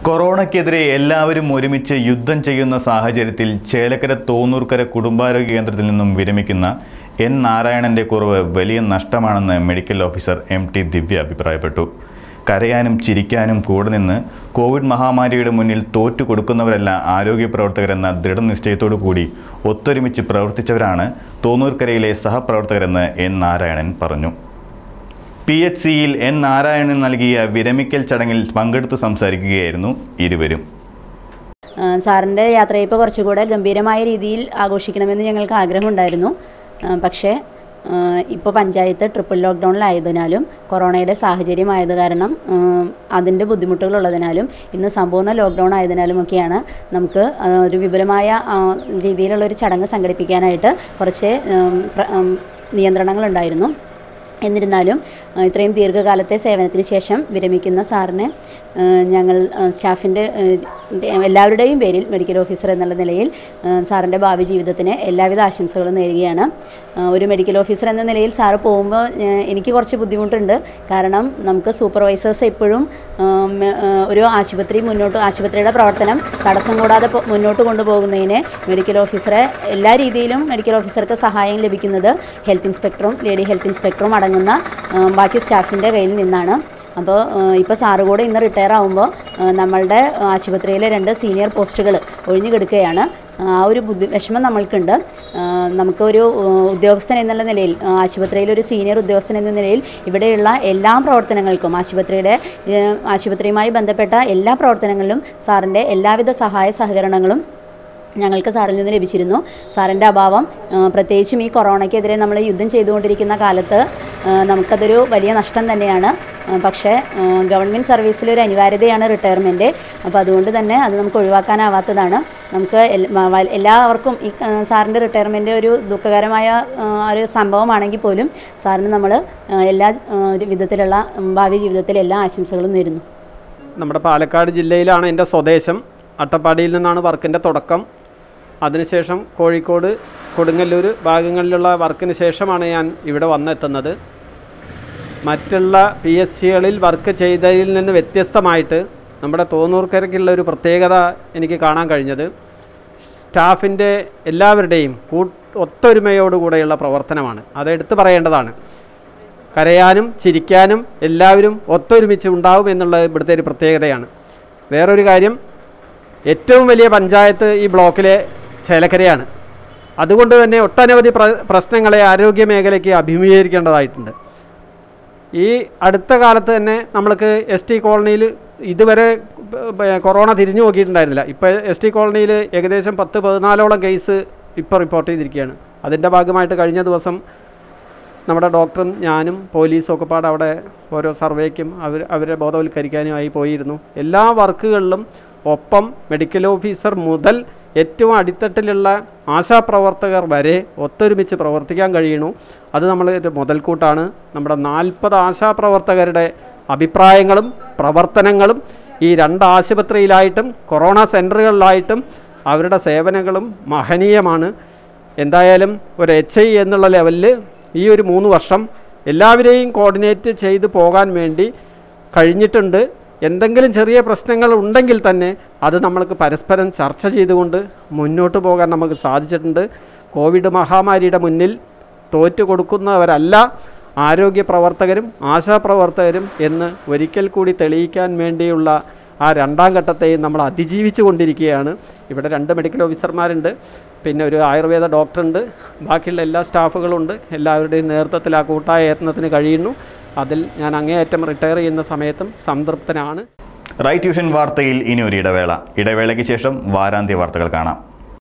കൊറോണയ്ക്കെതിരെ എല്ലാവരും ഒരുമിച്ച് യുദ്ധം ചെയ്യുന്ന സാഹചര്യത്തിൽ ചേലക്കര തോന്നൂർക്കര കുടുംബാരോഗ്യ കേന്ദ്രത്തിൽ നിന്നും വിരമിക്കുന്ന എൻ നാരായണന്റെ കുറവ് വലിയ നഷ്ടമാണെന്ന് medical officer M T Divya അഭിപ്രായപ്പെട്ടു കരയാനും ചിരിക്കാനും കൂടെ നിന്ന് കോവിഡ് മഹാമാരിയുടെ മുന്നിൽ തോറ്റു കൊടുക്കുന്നവരല്ല ആരോഗ്യ പ്രവർത്തകരെന്ന ദൃഢനിശ്ചയത്തോടു കൂടി ഒത്തൊരുമിച്ച് പ്രവർത്തിച്ചവരാണ് തോന്നൂർക്കരയിലെ സഹപ്രവർത്തകരെന്ന് എൻ നാരായണൻ പറഞ്ഞു പി എച്ച് സിയിൽ എൻ നാരായണൻ നൽകിയ വിരമിക്കൽ ചടങ്ങിൽ പങ്കെടുത്ത് സംസാരിക്കുകയായിരുന്നു ഇരുവരും ആ, സാറിൻ്റെ യാത്രയപ്പ് കുറച്ചുകൂടെ ഗംഭീരമായ രീതിയിൽ ആഘോഷിക്കണമെന്ന് ഞങ്ങൾക്ക് ആഗ്രഹമുണ്ടായിരുന്നു ആ, പക്ഷേ ഇപ്പോൾ പഞ്ചായത്ത് ട്രിപ്പിൾ ലോക്ക്ഡൗണിലായതിനാലും കൊറോണയുടെ സാഹചര്യമായത് കാരണം അതിൻ്റെ ബുദ്ധിമുട്ടുകളുള്ളതിനാലും ഇന്ന് സമ്പൂർണ്ണ ലോക്ക്ഡൗൺ ആയതിനാലുമൊക്കെയാണ് നമുക്ക് ആ, ഒരു വിപുലമായ ആ, രീതിയിലുള്ള ഒരു ചടങ്ങ് സംഘടിപ്പിക്കാനായിട്ട് കുറച്ച് ഉം, പ്ര- ഉം, നിയന്ത്രണങ്ങളുണ്ടായിരുന്നു എന്നിരുന്നാലും ആ, ഇത്രയും ദീർഘകാലത്തെ സേവനത്തിന് ശേഷം വിരമിക്കുന്ന സാറിന് ആ, ഞങ്ങൾ ആ, സ്റ്റാഫിൻ്റെ ആ, എല്ലാവരുടെയും പേരിൽ മെഡിക്കൽ ഓഫീസർ എന്നുള്ള നിലയിൽ ആ, സാറിൻ്റെ ഭാവി ജീവിതത്തിന് എല്ലാവിധ ആശംസകളും നേരുകയാണ് ആ, ഒരു മെഡിക്കൽ ഓഫീസർ എന്ന നിലയിൽ സാറ് പോകുമ്പോൾ ആ, എനിക്ക് കുറച്ച് ബുദ്ധിമുട്ടുണ്ട് കാരണം നമുക്ക് സൂപ്പർവൈസേഴ്സ് എപ്പോഴും ആ, മ- ആ, ഒരു ആശുപത്രി മുന്നോട്ട് ആശുപത്രിയുടെ പ്രവർത്തനം തടസ്സം കൂടാതെ പോ- മുന്നോട്ട് കൊണ്ടുപോകുന്നതിന് മെഡിക്കൽ ഓഫീസറെ എല്ലാ രീതിയിലും മെഡിക്കൽ ഓഫീസർക്ക് സഹായം ലഭിക്കുന്നത് ഹെൽത്ത് ഇൻസ്പെക്ടറും ലേഡി ഹെൽത്ത് ഇൻസ്പെക്ടറും അടങ്ങുന്ന ആ, ബാക്കി സ്റ്റാഫിൻ്റെ കയ്യിൽ നിന്നാണ് അപ്പോൾ ഇപ്പോൾ സാറ് കൂടെ ഇന്ന് റിട്ടയർ ആകുമ്പോൾ നമ്മളുടെ ആശുപത്രിയിലെ രണ്ട് സീനിയർ പോസ്റ്റുകൾ ഒഴിഞ്ഞു കിടക്കുകയാണ് ആ ഒരു ബുദ്ധി വിഷമം നമ്മൾക്കുണ്ട് ആ, നമുക്കൊരു ആ, ഉദ്യോഗസ്ഥൻ എന്നുള്ള നിലയിൽ ആ, ആശുപത്രിയിലെ ഒരു സീനിയർ ഉദ്യോഗസ്ഥൻ എന്ന നിലയിൽ ഇവിടെയുള്ള എല്ലാ പ്രവർത്തനങ്ങൾക്കും ആശുപത്രിയുടെ ഏ, ആശുപത്രിയുമായി ബന്ധപ്പെട്ട എല്ലാ പ്രവർത്തനങ്ങളിലും സാറിൻ്റെ എല്ലാവിധ സഹായ സഹകരണങ്ങളും ഞങ്ങൾക്ക് സാറിൽ നിന്ന് ലഭിച്ചിരുന്നു സാറിൻ്റെ അഭാവം ആ, പ്രത്യേകിച്ചും ഈ കൊറോണയ്ക്കെതിരെ നമ്മൾ യുദ്ധം ചെയ്തുകൊണ്ടിരിക്കുന്ന കാലത്ത് ആ, നമുക്കതൊരു വലിയ നഷ്ടം തന്നെയാണ് ആ, പക്ഷേ ആ, ഗവൺമെൻറ് സർവീസിലൊരു അനിവാര്യതയാണ് റിട്ടയർമെൻറ്റ് അപ്പോൾ അതുകൊണ്ട് തന്നെ അത് നമുക്ക് ഒഴിവാക്കാനാവാത്തതാണ് നമുക്ക് എൽ- മ- വ- എല്ലാവർക്കും ഈ ആ, സാറിൻ്റെ റിട്ടയർമെൻറ്റ് ഒരു ദുഃഖകരമായ ആ, ഒരു സംഭവമാണെങ്കിൽ പോലും സാറിന് നമ്മൾ ആ, എല്ലാ ആ, ഒരു വിധത്തിലുള്ള ഉം, ഭാവി ജീവിതത്തിൽ എല്ലാ ആശംസകളും നേരുന്നു നമ്മുടെ പാലക്കാട് ജില്ലയിലാണ് എൻ്റെ സ്വദേശം അട്ടപ്പാടിയിൽ നിന്നാണ് വർക്കിൻ്റെ തുടക്കം അതിനുശേഷം കോഴിക്കോട് കൊടുങ്ങല്ലൂർ ഭാഗങ്ങളിലുള്ള വർക്കിന് ശേഷമാണ് ഞാൻ ഇവിടെ വന്നെത്തുന്നത് മറ്റുള്ള പി എസ് സികളിൽ വർക്ക് ചെയ്തതിൽ നിന്ന് വ്യത്യസ്തമായിട്ട് നമ്മുടെ തോന്നൂർക്കരയ്ക്കുള്ള ഒരു പ്രത്യേകത എനിക്ക് കാണാൻ കഴിഞ്ഞത് സ്റ്റാഫിൻ്റെ എല്ലാവരുടെയും കൂ ഒത്തൊരുമയോടുകൂടെയുള്ള പ്രവർത്തനമാണ് അത് എടുത്തു പറയേണ്ടതാണ് കരയാനും ചിരിക്കാനും എല്ലാവരും ഒത്തൊരുമിച്ച് ഉണ്ടാവും എന്നുള്ളത് ഇവിടുത്തെ ഒരു പ്രത്യേകതയാണ് വേറൊരു കാര്യം ഏറ്റവും വലിയ പഞ്ചായത്ത് ഈ ബ്ലോക്കിലെ ചേലക്കരയാണ് അതുകൊണ്ട് തന്നെ ഒട്ടനവധി പ്ര പ്രശ്നങ്ങളെ ആരോഗ്യ മേഖലയ്ക്ക് അഭിമുഖീകരിക്കേണ്ടതായിട്ടുണ്ട് ഈ അടുത്ത കാലത്ത് തന്നെ നമ്മൾക്ക് എസ് ടി കോളനിയിൽ ഇതുവരെ ബ- ബ- കൊറോണ തിരിഞ്ഞു നോക്കിയിട്ടുണ്ടായിരുന്നില്ല ഇപ്പോൾ എസ് ടി കോളനിയിൽ ഏകദേശം പത്ത് പതിനാലോളം കേസ് ഇപ്പോൾ റിപ്പോർട്ട് ചെയ്തിരിക്കുകയാണ് അതിൻ്റെ ഭാഗമായിട്ട് കഴിഞ്ഞ ദിവസം നമ്മുടെ ഡോക്ടറും ഞാനും പോലീസും ഒക്കെ പാടെ അവിടെ ഓരോ സർവേക്കും അവർ അവരെ ബോധവൽക്കരിക്കാനുമായി പോയിരുന്നു എല്ലാ വർക്കുകളിലും ഒപ്പം മെഡിക്കൽ ഓഫീസർ മുതൽ ഏറ്റവും അടിത്തട്ടിലുള്ള ആശാപ്രവർത്തകർ വരെ ഒത്തൊരുമിച്ച് പ്രവർത്തിക്കാൻ കഴിയണു അത് നമ്മൾ ഒരു മുതൽക്കൂട്ടാണ് നമ്മുടെ നാൽപ്പത് ആശാപ്രവർത്തകരുടെ അഭിപ്രായങ്ങളും പ്രവർത്തനങ്ങളും ഈ രണ്ട് ആശുപത്രിയിലായിട്ടും കൊറോണ സെൻറ്ററുകളിലായിട്ടും അവരുടെ സേവനങ്ങളും മഹനീയമാണ് എന്തായാലും ഒരു എച്ച് ഐ എന്നുള്ള ലെവലിൽ ഈ ഒരു മൂന്ന് വർഷം എല്ലാവരെയും കോർഡിനേറ്റ് ചെയ്ത് പോകാൻ വേണ്ടി കഴിഞ്ഞിട്ടുണ്ട് എന്തെങ്കിലും ചെറിയ പ്രശ്നങ്ങൾ ഉണ്ടെങ്കിൽ തന്നെ അത് നമ്മൾക്ക് പരസ്പരം ചർച്ച ചെയ്തുകൊണ്ട് മുന്നോട്ട് പോകാൻ നമുക്ക് സാധിച്ചിട്ടുണ്ട് കോവിഡ് മഹാമാരിയുടെ മുന്നിൽ തോറ്റു കൊടുക്കുന്നവരല്ല ആരോഗ്യ പ്രവർത്തകരും ആശാപ്രവർത്തകരും എന്ന് ഒരിക്കൽ കൂടി തെളിയിക്കാൻ വേണ്ടിയുള്ള ആ രണ്ടാം ഘട്ടത്തെയും നമ്മൾ അതിജീവിച്ചു കൊണ്ടിരിക്കുകയാണ് ഇവിടെ രണ്ട് മെഡിക്കൽ ഓഫീസർമാരുണ്ട് പിന്നെ ഒരു ആയുർവേദ ഡോക്ടറുണ്ട് ബാക്കിയുള്ള എല്ലാ സ്റ്റാഫുകളുണ്ട് എല്ലാവരുടെയും നേതൃത്വത്തിൽ ആ കൂട്ടായ യത്നത്തിന് കഴിയുന്നു അതിൽ ഞാൻ അങ്ങേയറ്റം റിട്ടയർ ചെയ്യുന്ന സമയത്തും സംതൃപ്തനാണ് റൈറ്റ് ട്യൂഷൻ വാർത്തയിൽ ഇനി ഒരു ഇടവേള ഇടവേളയ്ക്ക് ശേഷം വാരാന്ത്യ വാർത്തകൾ കാണാം